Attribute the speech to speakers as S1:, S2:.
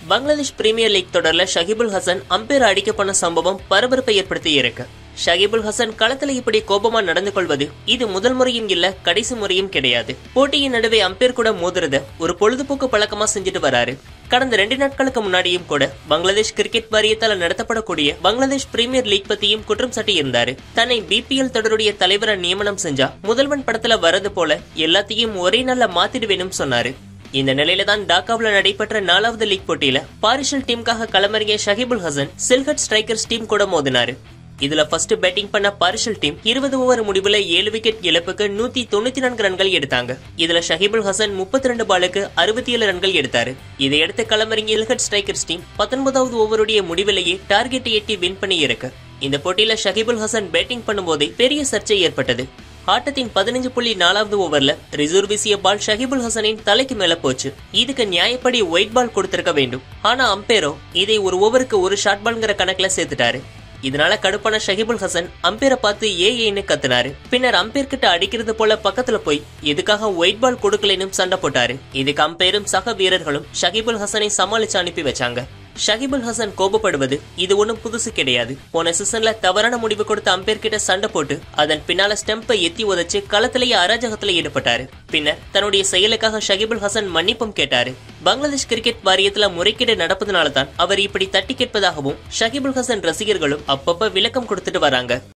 S1: Bangladesh premier league தொடர்ல ஷகிபுல் Hasan ampere அடிக்க பண்ண சம்பவம் பரபரப்பை ஏற்படுத்தி இருக்கு ஷகிபுல் ஹசன் களத்துல இப்படி கோபமா நடந்து கொள்வது இது முதல் முறையும் இல்ல கடைசி முறையும் கிடையாது போட்டியின் நடுவே அம்பேர் கூட மோதுறத ஒரு பொழுதுபோக்கு பழக்கமா செஞ்சுட்டு வராரு கடந்த ரெண்டு நாட்களுக்கு முன்னாடியும் கூட பங்களாதேஷ் கிரிக்கெட் வாரியத்தால நடத்தப்படக்கூடிய பங்களாதேஷ் பிரீமியர் லீக் பத்தியும் குற்றம் சாட்டி இருந்தாரு தன்னை பிபிஎல் தொடருடைய தலைவரை நியமனம் செஞ்சா முதல்வன் படத்துல வரது போல எல்லாத்தையும் ஒரே நாள்ல மாத்திடுவேனும் சொன்னாரு இந்த நிலையில தான் டாக்காவுல நடைபெற்ற நாலாவது லீக் போட்டியில பாரிஷல் டீமுக்காக களமிறங்கிய ஷகிபுல் ஹசன் சில்ஹட் ஸ்ட்ரைக்கர்ஸ் டீம் கூட மோதினாரு இதுல ஃபர்ஸ்ட் பேட்டிங் பண்ண பாரிஷல் டீம் இருபது ஓவர் முடிவுல ஏழு விக்கெட் இழப்புக்கு நூத்தி தொண்ணூத்தி நான்கு ரன்கள் எடுத்தாங்க இதுல ஷஹிபுல் ஹசன் முப்பத்தி ரெண்டு பாலுக்கு அறுபத்தி ஏழு ரன்கள் எடுத்தாரு இதையடுத்து களமிறங்கிய இல்ஹட் ஸ்ட்ரைக்கர்ஸ் டீம் பத்தொன்பதாவது ஓவருடைய முடிவிலேயே டார்கெட்டை எட்டி வின் பண்ணி இருக்கு இந்த போட்டியில ஷஹிபுல் ஹசன் பேட்டிங் பண்ணும்போதே பெரிய சர்ச்சை ஏற்பட்டது ஆட்டத்தின் பதினஞ்சு புள்ளி நாலாவது ஓவர்ல ரிசர்வ் வீசிய பால் ஷகிபுல் ஹசனின் தலைக்கு மேல போச்சு இதுக்கு நியாயப்படி ஒயிட் பால் கொடுத்திருக்க வேண்டும் ஆனா அம்பேரோ இதை ஒரு ஓவருக்கு ஒரு ஷார்ட் பால்ங்கிற கணக்குல சேர்த்துட்டாரு இதனால கடுப்பான ஷகிபுல் ஹசன் அம்பேரை பார்த்து ஏ ஏன்னு கத்துனாரு பின்னர் அம்பேர் கிட்ட அடிக்கிறது போல பக்கத்துல போய் எதுக்காக ஒயிட் பால் கொடுக்கலனும் சண்டை போட்டாரு இதுக்கு அம்பேரும் சக வீரர்களும் ஷகிபுல் ஹசனை சமாளிச்சு அனுப்பி வச்சாங்க ஷகிபுல் ஹசன் கோபப்படுவது இது ஒண்ணும் புதுசு கிடையாது போன சீசன்ல தவறான முடிவு கொடுத்த அம்பேர் கிட்ட சண்டை போட்டு அதன் பின்னால ஸ்டெம்பை எத்தி உதைச்சு களத்திலேயே அராஜகத்துல ஈடுபட்டாரு பின்னர் தன்னுடைய செயலுக்காக ஷகிபுல் ஹசன் மன்னிப்பும் கேட்டாரு பங்களாதேஷ் கிரிக்கெட் வாரியத்துல முறைகேடு நடப்பதனால தான் அவர் இப்படி தட்டி கேட்பதாகவும் ஷகிபுல் ஹசன் ரசிகர்களும் அப்பப்ப விளக்கம் கொடுத்துட்டு வராங்க